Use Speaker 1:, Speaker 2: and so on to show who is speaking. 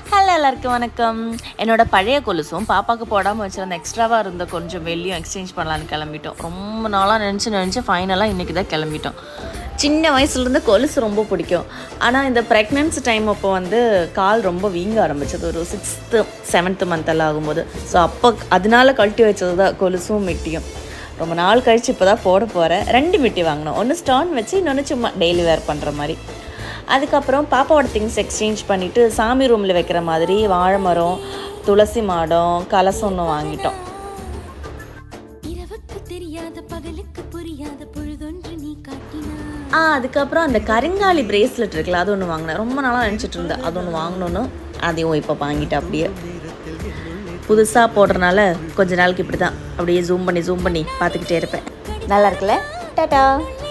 Speaker 1: hello எல்லாருக்கும் வணக்கம் என்னோட பழைய கொலுசும் பாப்பாவுக்கு போடாமல் வச்சிருந்த எக்ஸ்ட்ராவாக இருந்த கொஞ்சம் வெள்ளியும் எக்ஸ்சேஞ்ச் பண்ணலான்னு கிளம்பிட்டோம் ரொம்ப நாளாக நினச்சி நினச்சி ஃபைனலாக இன்றைக்கி தான் கிளம்பிட்டோம் சின்ன வயசுலேருந்து கொலுசு ரொம்ப பிடிக்கும் ஆனால் இந்த ப்ரெக்னென்சி டைம் அப்போ வந்து கால் ரொம்ப வீங்க ஆரம்பிச்சது ஒரு சிக்ஸ்த்து செவன்த்து மந்த்தெல்லாம் ஆகும்போது ஸோ அப்போ அதனால கழட்டி வச்சது தான் கொலுசும் மிட்டியும் ரொம்ப நாள் கழிச்சு இப்போ தான் போட போகிறேன் ரெண்டு மிட்டி வாங்கினோம் ஒன்று ஸ்டான் வச்சு இன்னொன்று சும்மா டெய்லி வேர் பண்ணுற மாதிரி அதுக்கப்புறம் பாப்பாவோட திங்ஸ் எக்ஸ்சேஞ்ச் பண்ணிவிட்டு சாமி ரூமில் வைக்கிற மாதிரி வாழை மரம் துளசி மாடம் கலசம் ஒன்று வாங்கிட்டோம்
Speaker 2: இரவுக்கு தெரியாத பகலுக்கு புரியாத பொழுதொன்று நீ காட்டினாய்
Speaker 1: ஆ அதுக்கப்புறம் அந்த கருங்காலி பிரேஸ்லெட் இருக்குல்ல அது ஒன்று வாங்கினேன் ரொம்ப நாளாக நினச்சிட்டு இருந்தேன் அது ஒன்று வாங்கணுன்னு அதையும் இப்போ வாங்கிட்டேன் அப்படியே புதுசாக போடுறனால கொஞ்ச நாளைக்கு இப்படி தான் அப்படியே ஜூம் பண்ணி ஜூம் பண்ணி பார்த்துக்கிட்டே இருப்பேன் நல்லா இருக்குல்ல டாடா